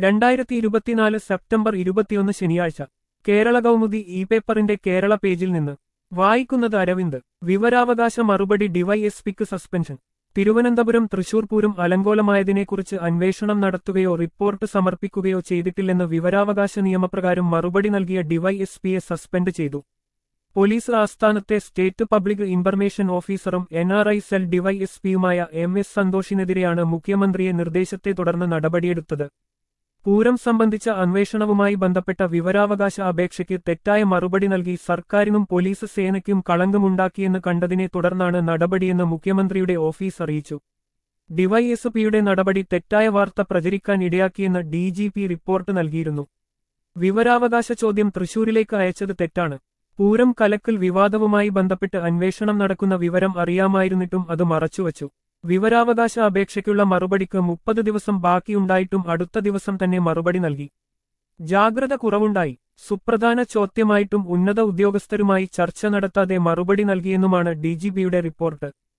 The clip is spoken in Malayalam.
രണ്ടായിരത്തി ഇരുപത്തിനാല് സെപ്റ്റംബർ ഇരുപത്തിയൊന്ന് ശനിയാഴ്ച കേരള കൗമുദി ഇ പേപ്പറിന്റെ കേരള പേജിൽ നിന്ന് വായിക്കുന്നത് അരവിന്ദ് വിവരാവകാശ മറുപടി ഡിവൈഎസ്പിക്ക് സസ്പെൻഷൻ തിരുവനന്തപുരം തൃശൂർ പൂരം അലങ്കോലമായതിനെക്കുറിച്ച് അന്വേഷണം നടത്തുകയോ റിപ്പോർട്ട് സമർപ്പിക്കുകയോ ചെയ്തിട്ടില്ലെന്ന് വിവരാവകാശ നിയമപ്രകാരം മറുപടി നൽകിയ ഡിവൈഎസ്പിയെ സസ്പെൻഡ് ചെയ്തു പോലീസ് ആസ്ഥാനത്തെ സ്റ്റേറ്റ് പബ്ലിക് ഇൻഫർമേഷൻ ഓഫീസറും എൻ ആർ ഐ സെൽ ഡിവൈഎസ്പിയുമായ എം എസ് സന്തോഷിനെതിരെയാണ് മുഖ്യമന്ത്രിയെ നിർദ്ദേശത്തെ തുടർന്ന് നടപടിയെടുത്തത് പൂരം സംബന്ധിച്ച അന്വേഷണവുമായി ബന്ധപ്പെട്ട വിവരാവകാശ അപേക്ഷയ്ക്ക് തെറ്റായ മറുപടി നൽകി സർക്കാരിനും പോലീസ് സേനയ്ക്കും കളങ്കമുണ്ടാക്കിയെന്ന് കണ്ടതിനെ തുടർന്നാണ് നടപടിയെന്ന് മുഖ്യമന്ത്രിയുടെ ഓഫീസ് അറിയിച്ചു ഡിവൈഎസ്പിയുടെ നടപടി തെറ്റായ വാർത്ത പ്രചരിക്കാൻ ഇടയാക്കിയെന്ന് ഡി ജി പി റിപ്പോർട്ട് നൽകിയിരുന്നു വിവരാവകാശ ചോദ്യം തൃശൂരിലേക്ക് അയച്ചത് തെറ്റാണ് പൂരം കലക്കൽ വിവാദവുമായി ബന്ധപ്പെട്ട് അന്വേഷണം നടക്കുന്ന വിവരം അറിയാമായിരുന്നിട്ടും അത് മറച്ചുവച്ചു വിവരാവകാശ അപേക്ഷയ്ക്കുള്ള മറുപടിക്ക് മുപ്പത് ദിവസം ബാക്കിയുണ്ടായിട്ടും അടുത്ത ദിവസം തന്നെ മറുപടി നൽകി ജാഗ്രത കുറവുണ്ടായി സുപ്രധാന ചോദ്യമായിട്ടും ഉന്നത ഉദ്യോഗസ്ഥരുമായി ചർച്ച നടത്താതെ മറുപടി നൽകിയെന്നുമാണ് ഡിജിപിയുടെ റിപ്പോർട്ട്